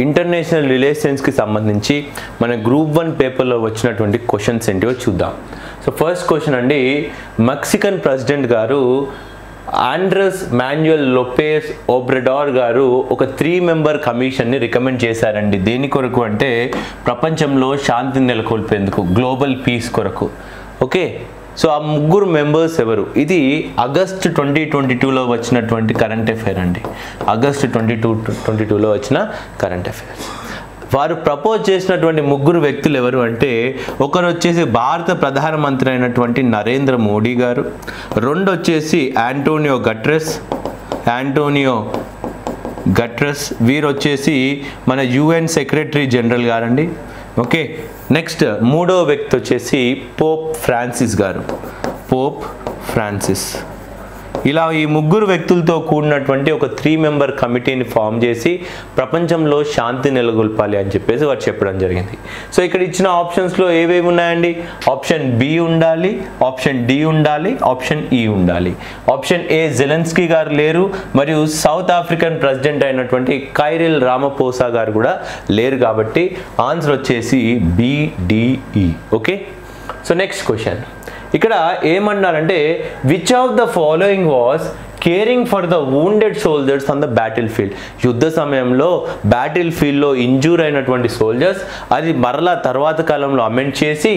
international రిలేషన్స్కి సంబంధించి మన గ్రూప్ వన్ పేపర్లో వచ్చినటువంటి క్వశ్చన్స్ ఏంటివో చూద్దాం సో ఫస్ట్ క్వశ్చన్ అండి మెక్సికన్ ప్రెసిడెంట్ గారు ఆండ్రస్ మాన్యుయల్ లొపేస్ ఓబ్రెడార్ గారు ఒక త్రీ మెంబర్ కమిషన్ని రికమెండ్ చేశారండి దేని కొరకు అంటే ప్రపంచంలో శాంతిని నెలకొల్పేందుకు గ్లోబల్ పీస్ కొరకు ఓకే సో ఆ ముగ్గురు మెంబర్స్ ఎవరు ఇది ఆగస్ట్ ట్వంటీ ట్వంటీ టూలో వచ్చినటువంటి కరెంట్ అఫైర్ అండి ఆగస్ట్ ట్వంటీ టూ ట్వంటీ టూలో వచ్చిన కరెంట్ అఫైర్ వారు ప్రపోజ్ చేసినటువంటి ముగ్గురు వ్యక్తులు ఎవరు అంటే ఒకరు వచ్చేసి భారత ప్రధానమంత్రి అయినటువంటి నరేంద్ర మోడీ గారు రెండు వచ్చేసి యాంటోనియో గట్రెస్ యాంటోనియో గట్రస్ వీరు వచ్చేసి మన యుఎన్ సెక్రటరీ జనరల్ గారండి ఓకే నెక్స్ట్ మూడో వ్యక్తి వచ్చేసి పోప్ ఫ్రాన్సిస్ గారు పోప్ ఫ్రాన్సిస్ ఇలా ఈ ముగ్గురు వ్యక్తులతో కూడినటువంటి ఒక త్రీ మెంబర్ కమిటీని ఫామ్ చేసి ప్రపంచంలో శాంతి నెలకొల్పాలి అని చెప్పేసి వారు చెప్పడం జరిగింది సో ఇక్కడ ఇచ్చిన ఆప్షన్స్లో ఏవేవి ఉన్నాయండి ఆప్షన్ బి ఉండాలి ఆప్షన్ డి ఉండాలి ఆప్షన్ ఈ ఉండాలి ఆప్షన్ ఏ జెలెన్స్కీ గారు లేరు మరియు సౌత్ ఆఫ్రికన్ ప్రెసిడెంట్ అయినటువంటి కైరిల్ రామపోసా గారు కూడా లేరు కాబట్టి ఆన్సర్ వచ్చేసి BDE okay so next question ఇక్కడ ఏమన్నారంటే which of the following was caring for the wounded soldiers on the battlefield యుద్ధ సమయంలో బ్యాటిల్ ఫీల్డ్లో ఇంజూర్ అయినటువంటి సోల్జర్స్ అది మరలా తర్వాత కాలంలో అమెండ్ చేసి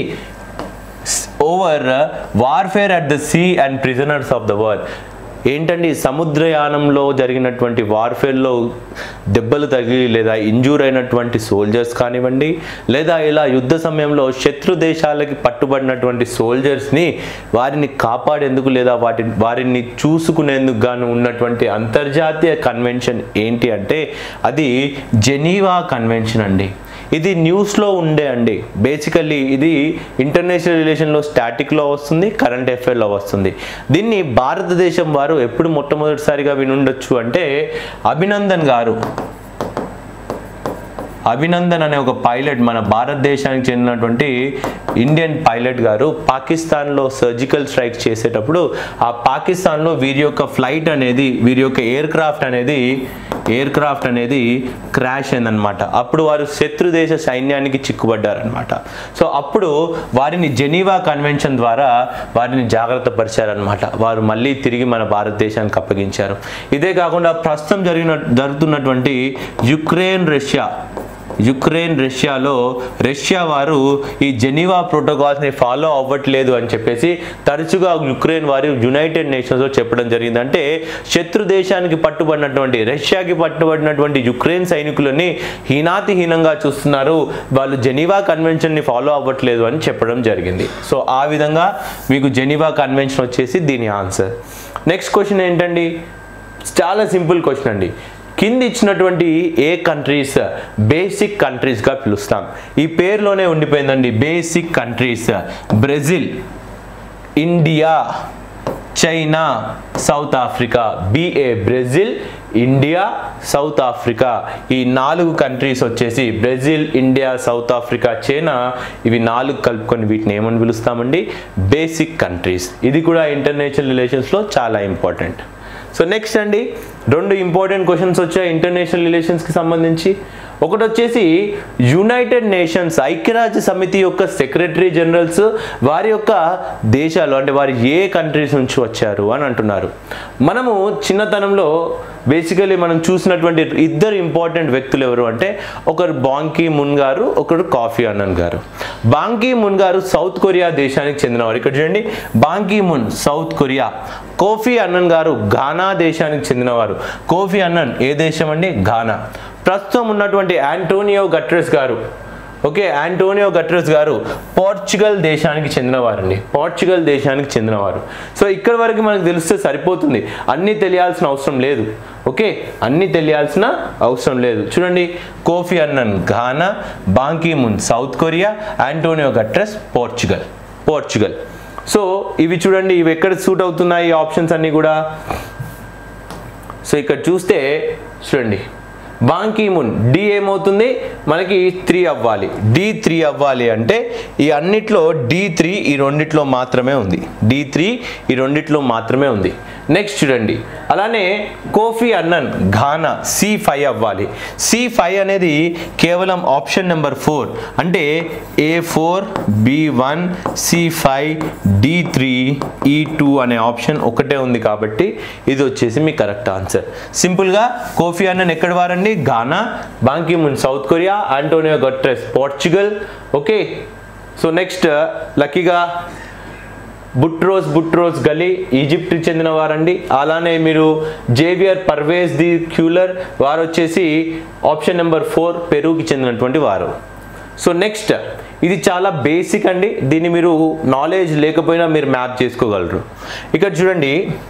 over warfare at the sea and prisoners of the world ఏంటండి సముద్రయానంలో జరిగినటువంటి వార్ఫేర్లో దెబ్బలు తగిలి లేదా ఇంజూర్ అయినటువంటి సోల్జర్స్ కానివ్వండి లేదా ఇలా యుద్ధ సమయంలో శత్రు దేశాలకి పట్టుబడినటువంటి సోల్జర్స్ని వారిని కాపాడేందుకు లేదా వాటి వారిని చూసుకునేందుకు గాను ఉన్నటువంటి అంతర్జాతీయ కన్వెన్షన్ ఏంటి అంటే అది జెనీవా కన్వెన్షన్ అండి ఇది న్యూస్లో ఉండే అండి బేసికల్లీ ఇది ఇంటర్నేషనల్ రిలేషన్లో స్టాటిక్లో వస్తుంది కరెంట్ అఫైర్లో వస్తుంది దీన్ని భారతదేశం వారు ఎప్పుడు మొట్టమొదటిసారిగా వినుండొచ్చు అంటే అభినందన్ గారు అభినందన్ అనే ఒక పైలట్ మన భారతదేశానికి చెందినటువంటి ఇండియన్ పైలట్ గారు పాకిస్తాన్లో సర్జికల్ స్ట్రైక్ చేసేటప్పుడు ఆ పాకిస్తాన్లో వీరి యొక్క ఫ్లైట్ అనేది వీరి యొక్క ఎయిర్ క్రాఫ్ట్ అనేది ఎయిర్ క్రాఫ్ట్ అనేది క్రాష్ అయిందనమాట అప్పుడు వారు శత్రు దేశ సైన్యానికి చిక్కుబడ్డారనమాట సో అప్పుడు వారిని జెనీవా కన్వెన్షన్ ద్వారా వారిని జాగ్రత్త పరిచారనమాట వారు మళ్ళీ తిరిగి మన భారతదేశానికి అప్పగించారు ఇదే కాకుండా ప్రస్తుతం జరిగిన జరుగుతున్నటువంటి యుక్రెయిన్ రష్యా యుక్రెయిన్ రష్యాలో రష్యా వారు ఈ జెనీవా ప్రోటోకాల్స్ని ఫాలో అవ్వట్లేదు అని చెప్పేసి తరచుగా యుక్రెయిన్ వారు యునైటెడ్ నేషన్స్లో చెప్పడం జరిగింది అంటే శత్రు దేశానికి పట్టుబడినటువంటి రష్యాకి పట్టుబడినటువంటి యుక్రెయిన్ సైనికులని హీనాతిహీనంగా చూస్తున్నారు వాళ్ళు జెనీవా కన్వెన్షన్ని ఫాలో అవ్వట్లేదు అని చెప్పడం జరిగింది సో ఆ విధంగా మీకు జెనీవా కన్వెన్షన్ వచ్చేసి దీని ఆన్సర్ నెక్స్ట్ క్వశ్చన్ ఏంటండి చాలా సింపుల్ క్వశ్చన్ అండి కింద ఇచ్చినటువంటి ఏ కంట్రీస్ బేసిక్ కంట్రీస్గా పిలుస్తాం ఈ పేరులోనే ఉండిపోయిందండి basic countries Brazil India China South Africa BA Brazil India South Africa ఈ నాలుగు కంట్రీస్ వచ్చేసి Brazil India South Africa China ఇవి నాలుగు కలుపుకొని వీటిని ఏమని పిలుస్తామండి బేసిక్ కంట్రీస్ ఇది కూడా ఇంటర్నేషనల్ రిలేషన్స్లో చాలా ఇంపార్టెంట్ సో నెక్స్ట్ అండి రెండు ఇంపార్టెంట్ క్వశ్చన్స్ వచ్చాయి ఇంటర్నేషనల్ రిలేషన్స్కి సంబంధించి ఒకటి వచ్చేసి యునైటెడ్ నేషన్స్ ఐక్యరాజ్య సమితి యొక్క సెక్రటరీ జనరల్స్ వారి యొక్క దేశాలు అంటే వారు ఏ కంట్రీస్ నుంచి వచ్చారు అని అంటున్నారు మనము చిన్నతనంలో బేసికలీ మనం చూసినటువంటి ఇద్దరు ఇంపార్టెంట్ వ్యక్తులు ఎవరు అంటే ఒకరు బాంకీ మున్ గారు ఒకరు కాఫీ అన్నన్ గారు బాంకీ మున్ గారు సౌత్ కొరియా దేశానికి చెందినవారు ఇక్కడ చూడండి బాంకీ Moon South Korea Kofi Annan గారు ఘానా దేశానికి చెందినవారు కోఫీ అన్నన్ ఏ దేశం అండి ఘానా ప్రస్తుతం ఉన్నటువంటి యాంటోనియో గట్రెస్ గారు ఓకే యాంటోనియో గట్రెస్ గారు పోర్చుగల్ దేశానికి చెందినవారండి పోర్చుగల్ దేశానికి చెందినవారు సో ఇక్కడ వరకు మనకు తెలిస్తే సరిపోతుంది అన్నీ తెలియాల్సిన అవసరం లేదు ఓకే అన్నీ తెలియాల్సిన అవసరం లేదు చూడండి Kofi Annan Ghana Ban Ki Moon South Korea Antonio Guterres Portugal Portugal so ఇవి చూడండి ఇవి ఎక్కడ సూట్ అవుతున్నాయి ఈ ఆప్షన్స్ అన్నీ కూడా సో ఇక్కడ చూస్తే చూడండి బాంకీ మున్ డి ఏమవుతుంది మనకి త్రీ అవ్వాలి డి త్రీ అవ్వాలి అంటే ఈ అన్నిట్లో డి త్రీ ఈ రెండిట్లో మాత్రమే ఉంది డి త్రీ ఈ రెండిట్లో మాత్రమే ఉంది నెక్స్ట్ చూడండి అలానే Kofi Annan Ghana C five అవ్వాలి సి ఫైవ్ అనేది కేవలం ఆప్షన్ నెంబర్ ఫోర్ అంటే A four B one C five D three E two అనే ఆప్షన్ ఒకటే ఉంది కాబట్టి ఇది వచ్చేసి మీ కరెక్ట్ ఆన్సర్ సింపుల్గా కోఫీ అన్నన్ ఎక్కడ వారండి Ghana Ban Ki Moon South Korea Antonio Guterres Portugal okay so next లక్కీగా బుట్రోస్ బుట్రోస్ గలీ ఈజిప్ట్కి చెందిన వారండి అలానే మీరు జేవియర్ పర్వేజ్ ది క్యూలర్ వారు వచ్చేసి ఆప్షన్ నెంబర్ ఫోర్ పెరూకి చెందినటువంటి వారు సో నెక్స్ట్ ఇది చాలా బేసిక్ అండి దీన్ని మీరు నాలెడ్జ్ లేకపోయినా మీరు మ్యాప్ చేసుకోగలరు ఇక్కడ చూడండి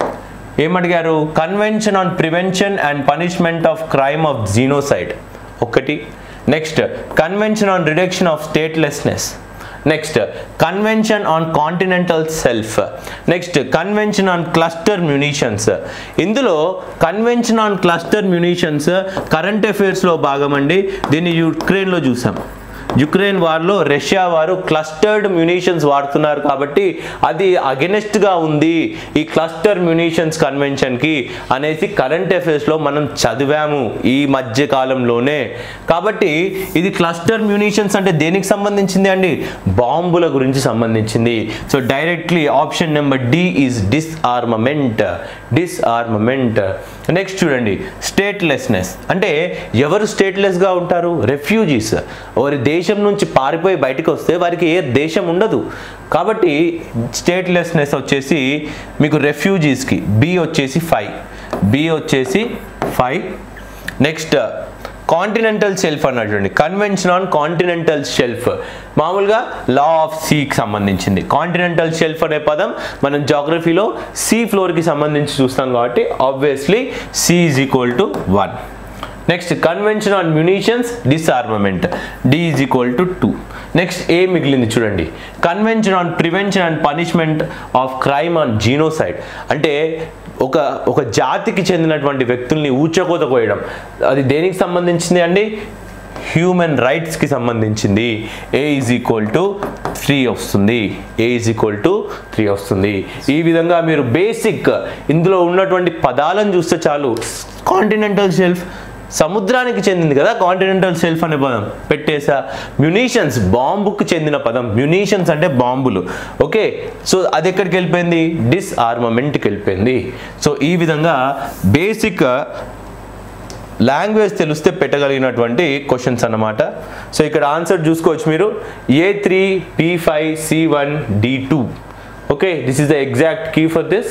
ఏమడిగారు convention on prevention and punishment of crime of genocide ఒకటి next convention on reduction of statelessness next convention on continental shelf next convention on cluster munitions ఇందులో convention on cluster munitions current అఫైర్స్లో భాగం అండి దీన్ని యుక్రెయిన్లో చూసాం యుక్రెయిన్ వార్లో Russia వారు క్లస్టర్డ్ మ్యునిషన్స్ వాడుతున్నారు కాబట్టి అది అగెనెస్ట్గా ఉంది ఈ క్లస్టర్ మ్యునిషన్స్ కన్వెన్షన్కి అనేసి కరెంట్ అఫైర్స్లో మనం చదివాము ఈ మధ్య కాలంలోనే కాబట్టి ఇది క్లస్టర్ మ్యునిషన్స్ అంటే దేనికి సంబంధించింది అండి బాంబుల గురించి సంబంధించింది so directly option number D is disarmament disarmament next చూడండి స్టేట్లెస్నెస్ అంటే ఎవరు స్టేట్లెస్గా ఉంటారు రెఫ్యూజీస్ వారి దేశం నుంచి పారిపోయి బయటకు వస్తే వారికి ఏ దేశం ఉండదు కాబట్టి స్టేట్లెస్నెస్ వచ్చేసి మీకు రెఫ్యూజీస్కి బి వచ్చేసి ఫైవ్ బి వచ్చేసి ఫైవ్ నెక్స్ట్ కాంటినెంటల్ షెల్ఫ్ అన్నాడు చూడండి కన్వెన్షన్ ఆన్ కాంటినెంటల్ షెల్ఫ్ మామూలుగా లా ఆఫ్ సీకి సంబంధించింది కాంటినెంటల్ షెల్ఫ్ అనే పదం మనం జాగ్రఫీలో సీ ఫ్లోర్కి సంబంధించి చూస్తాం కాబట్టి obviously C is equal to one next convention on munitions disarmament D is equal to two next A మిగిలింది చూడండి convention on prevention and punishment of crime on genocide అంటే ఒక ఒక జాతికి చెందినటువంటి వ్యక్తుల్ని ఊచకోత కోయడం అది దేనికి సంబంధించింది అండి హ్యూమన్ రైట్స్కి సంబంధించింది A is equal to three వస్తుంది A is equal to three వస్తుంది ఈ విధంగా మీరు బేసిక్ ఇందులో ఉన్నటువంటి పదాలను చూస్తే చాలు కాంటినెంటల్ షెల్ఫ్ సముద్రానికి చెందింది కదా కాంటినెంటల్ సెల్ఫ్ అనే పదం పెట్టేసా మ్యునీషన్స్ బాంబుకు చెందిన పదం మ్యునీషన్స్ అంటే బాంబులు ఓకే సో అది ఎక్కడికి వెళ్ళిపోయింది డిస్ఆర్మమెంట్కి వెళ్ళిపోయింది సో ఈ విధంగా బేసిక్ లాంగ్వేజ్ తెలిస్తే పెట్టగలిగినటువంటి క్వశ్చన్స్ అన్నమాట సో ఇక్కడ ఆన్సర్ చూసుకోవచ్చు మీరు A three B five C one D two okay this is the exact key for this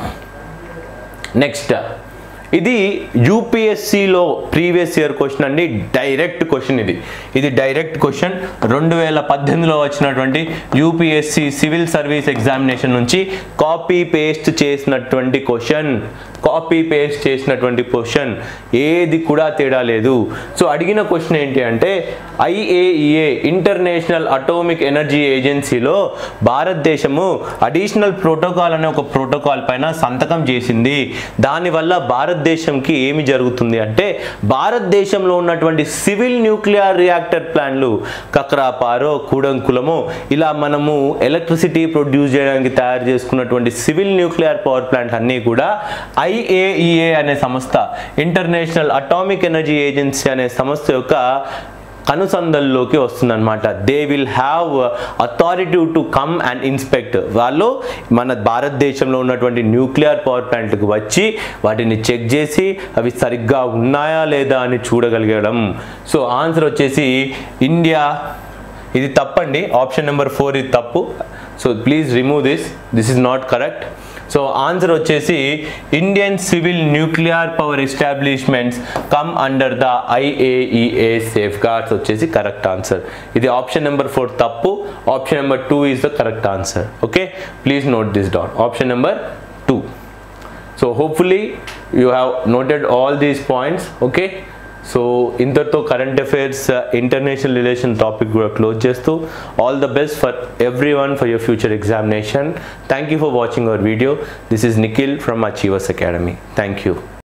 next ఇది యూపీఎస్సిలో ప్రీవియస్ ఇయర్ క్వశ్చన్ అండి డైరెక్ట్ క్వశ్చన్ ఇది ఇది డైరెక్ట్ క్వశ్చన్ రెండు వేల పద్దెనిమిదిలో వచ్చినటువంటి యూపీఎస్సి సివిల్ సర్వీస్ ఎగ్జామినేషన్ నుంచి కాపీ పేస్ట్ చేసినటువంటి క్వశ్చన్ కాపీ పేస్ట్ చేసినటువంటి క్వశ్చన్ ఏది కూడా తేడా లేదు సో అడిగిన క్వశ్చన్ ఏంటి అంటే ఐఏఈఏ ఇంటర్నేషనల్ అటోమిక్ ఎనర్జీ ఏజెన్సీలో భారతదేశము అడిషనల్ ప్రోటోకాల్ అనే ఒక ప్రోటోకాల్ పైన సంతకం చేసింది దానివల్ల భారతదేశంకి ఏమి జరుగుతుంది అంటే భారతదేశంలో ఉన్నటువంటి సివిల్ న్యూక్లియర్ రియాక్టర్ ప్లాంట్లు కక్రాపారో కూడంకులమో ఇలా మనము ఎలక్ట్రిసిటీ ప్రొడ్యూస్ చేయడానికి తయారు చేసుకున్నటువంటి సివిల్ న్యూక్లియర్ పవర్ ప్లాంట్ అన్నీ కూడా ఐఏఈఏ అనే సంస్థ ఇంటర్నేషనల్ అటామిక్ ఎనర్జీ ఏజెన్సీ అనే సంస్థ యొక్క కనుసందల్లోకి వస్తుందన్నమాట they will have authority to come and inspect వాళ్ళు మన భారతదేశంలో ఉన్నటువంటి న్యూక్లియర్ పవర్ ప్లాంట్కి వచ్చి వాటిని చెక్ చేసి అవి సరిగ్గా ఉన్నాయా లేదా అని చూడగలిగడం సో ఆన్సర్ వచ్చేసి ఇండియా ఇది తప్పండి ఆప్షన్ నెంబర్ ఫోర్ ఇది తప్పు so please remove this this is not correct so answer వచ్చేసి Indian civil nuclear power establishments come under the IAEA safeguards వచ్చేసి కరెక్ట్ ఆన్సర్ ఇది ఆప్షన్ నెంబర్ ఫోర్ తప్పు option number two is the correct answer okay please note this down option number two so hopefully you have noted all these points okay so ఇంతటితో current affairs international relation topic కూడా close చేస్తూ all the best for everyone for your future examination thank you for watching our video this is Nikhil from Achievers Academy thank you